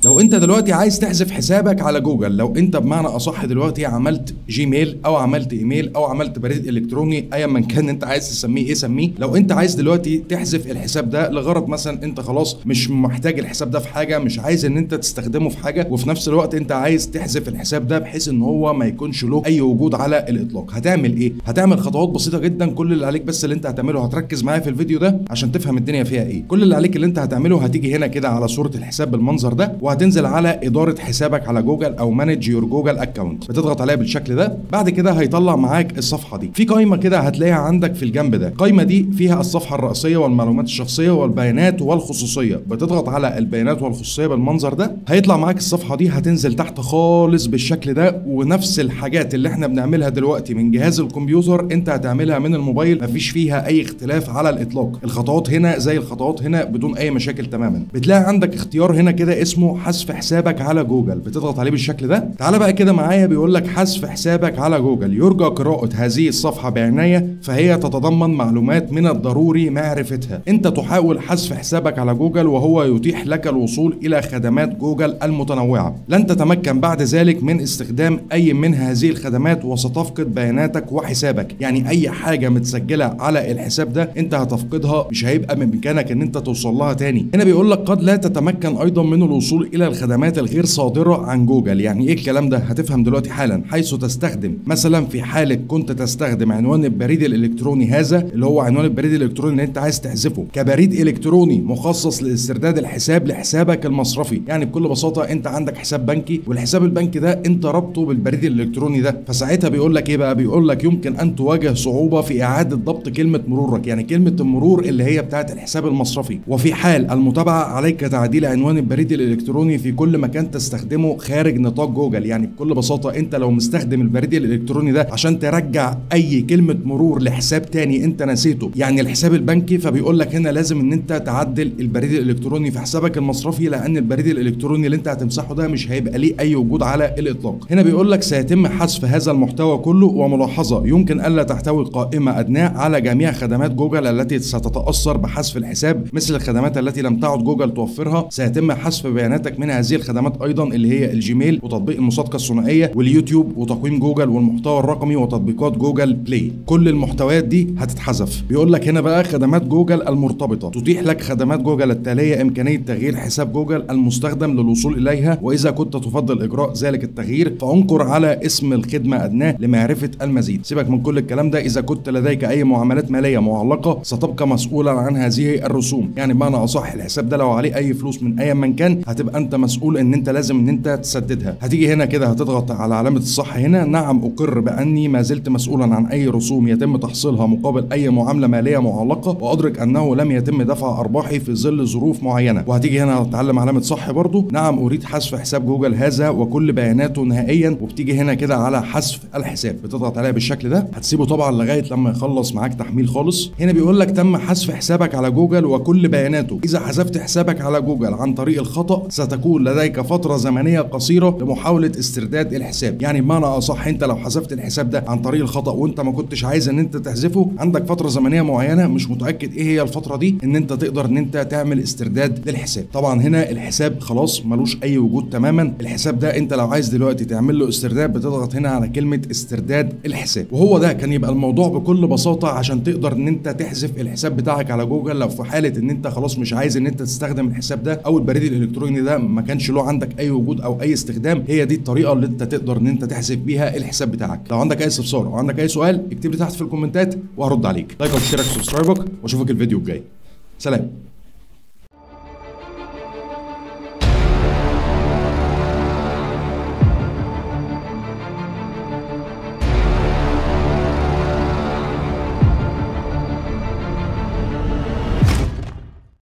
لو انت دلوقتي عايز تحذف حسابك على جوجل لو انت بمعنى اصح دلوقتي عملت جيميل او عملت ايميل او عملت بريد الكتروني ايا من كان انت عايز تسميه ايه سميه لو انت عايز دلوقتي تحذف الحساب ده لغرض مثلا انت خلاص مش محتاج الحساب ده في حاجه مش عايز ان انت تستخدمه في حاجه وفي نفس الوقت انت عايز تحذف الحساب ده بحيث ان هو ما يكونش له اي وجود على الاطلاق هتعمل ايه هتعمل خطوات بسيطه جدا كل اللي عليك بس اللي انت هتعمله هتركز معايا في الفيديو ده عشان تفهم الدنيا فيها ايه كل اللي عليك اللي انت هتعمله هتيجي هنا كده على صوره الحساب بالمنظر ده وهتنزل على اداره حسابك على جوجل او مانج يور جوجل اكونت بتضغط عليها بالشكل ده بعد كده هيطلع معاك الصفحه دي في قائمه كده هتلاقيها عندك في الجنب ده القائمه دي فيها الصفحه الرئيسيه والمعلومات الشخصيه والبيانات والخصوصيه بتضغط على البيانات والخصوصيه بالمنظر ده هيطلع معاك الصفحه دي هتنزل تحت خالص بالشكل ده ونفس الحاجات اللي احنا بنعملها دلوقتي من جهاز الكمبيوتر انت هتعملها من الموبايل مفيش فيها اي اختلاف على الاطلاق الخطوات هنا زي الخطوات هنا بدون اي مشاكل تماما بتلاقي عندك اختيار هنا كده اسمه حذف حسابك على جوجل بتضغط عليه بالشكل ده تعال بقى كده معايا بيقول لك حذف حسابك على جوجل يرجى قراءة هذه الصفحة بعناية فهي تتضمن معلومات من الضروري معرفتها انت تحاول حذف حسابك على جوجل وهو يتيح لك الوصول الى خدمات جوجل المتنوعة لن تتمكن بعد ذلك من استخدام اي من هذه الخدمات وستفقد بياناتك وحسابك يعني اي حاجة متسجلة على الحساب ده انت هتفقدها مش هيبقى من امكانك ان انت توصل لها تاني هنا بيقول لك قد لا تتمكن ايضا من الوصول الى الخدمات الغير صادرة عن جوجل يعني ايه الكلام ده هتفهم دلوقتي حالا حيث تستخدم مثلا في حالة كنت تستخدم عنوان البريد الالكتروني هذا اللي هو عنوان البريد الالكتروني اللي انت عايز تحذفه كبريد الكتروني مخصص لاسترداد الحساب لحسابك المصرفي يعني بكل بساطة انت عندك حساب بنكي والحساب البنكي ده انت ربطه بالبريد الالكتروني ده فساعتها بيقول لك ايه بقى بيقول لك يمكن ان تواجه صعوبة في اعادة ضبط كلمة مرورك يعني كلمة المرور اللي هي بتاعت الحساب المصرفي وفي حال المتابعة عليك تعديل عنوان البريد الالكتروني في كل مكان تستخدمه خارج نطاق جوجل يعني بكل بساطة انت لو مستخدم البريد الالكتروني ده عشان ترجع اي كلمة مرور لحساب تاني انت نسيته يعني الحساب البنكي فبيقول لك هنا لازم ان انت تعدل البريد الالكتروني في حسابك المصرفي لان البريد الالكتروني اللي انت هتمسحه ده مش هيبقى ليه اي وجود على الاطلاق هنا بيقول لك سيتم حذف هذا المحتوى كله وملاحظة يمكن الا تحتوي قائمة ادناه على جميع خدمات جوجل التي ستتاثر بحذف الحساب مثل الخدمات التي لم تعد جوجل توفرها سيتم حذف بياناتك من هذه الخدمات ايضا اللي هي الجيميل وتطبيق المصادقه الثنائيه واليوتيوب وتقويم جوجل والمحتوى الرقمي وتطبيقات جوجل بلاي كل المحتويات دي هتتحذف بيقول لك هنا بقى خدمات جوجل المرتبطه تتيح لك خدمات جوجل التاليه امكانيه تغيير حساب جوجل المستخدم للوصول اليها واذا كنت تفضل اجراء ذلك التغيير فانقر على اسم الخدمه ادناه لمعرفه المزيد سيبك من كل الكلام ده اذا كنت لديك اي معاملات ماليه معلقه ستبقى مسؤولا عن هذه الرسوم يعني بمعنى اصح الحساب ده لو عليه اي فلوس من اي من كان هتبقى انت مسؤول ان انت لازم ان انت تسددها هتيجي هنا كده هتضغط على علامه الصح هنا نعم اقر باني ما زلت مسؤولا عن اي رسوم يتم تحصيلها مقابل اي معامله ماليه معلقه وادرك انه لم يتم دفع ارباحي في ظل ظروف معينه وهتيجي هنا هتعلم علامه صح برضو نعم اريد حذف حساب جوجل هذا وكل بياناته نهائيا وبتيجي هنا كده على حذف الحساب بتضغط عليها بالشكل ده هتسيبه طبعا لغايه لما يخلص معاك تحميل خالص هنا بيقول لك تم حذف حسابك على جوجل وكل بياناته اذا حذفت حسابك على جوجل عن طريق الخطا ستكون لديك فتره زمنيه قصيره لمحاوله استرداد الحساب يعني بمعنى اصح انت لو حذفت الحساب ده عن طريق الخطا وانت ما كنتش عايز ان انت تحذفه عندك فتره زمنيه معينه مش متاكد ايه هي الفتره دي ان انت تقدر ان انت تعمل استرداد للحساب طبعا هنا الحساب خلاص ملوش اي وجود تماما الحساب ده انت لو عايز دلوقتي تعمل له استرداد بتضغط هنا على كلمه استرداد الحساب وهو ده كان يبقى الموضوع بكل بساطه عشان تقدر ان انت تحذف الحساب بتاعك على جوجل لو في حاله ان انت خلاص مش عايز ان انت تستخدم الحساب ده او البريد الالكتروني ده ما كانش له عندك اي وجود او اي استخدام هي دي الطريقه اللي انت تقدر ان انت تحذف بيها الحساب بتاعك لو عندك اي استفسار او عندك اي سؤال اكتب لي تحت في الكومنتات وهرد عليك لايك واشترك وسبسكرايبك واشوفك الفيديو الجاي سلام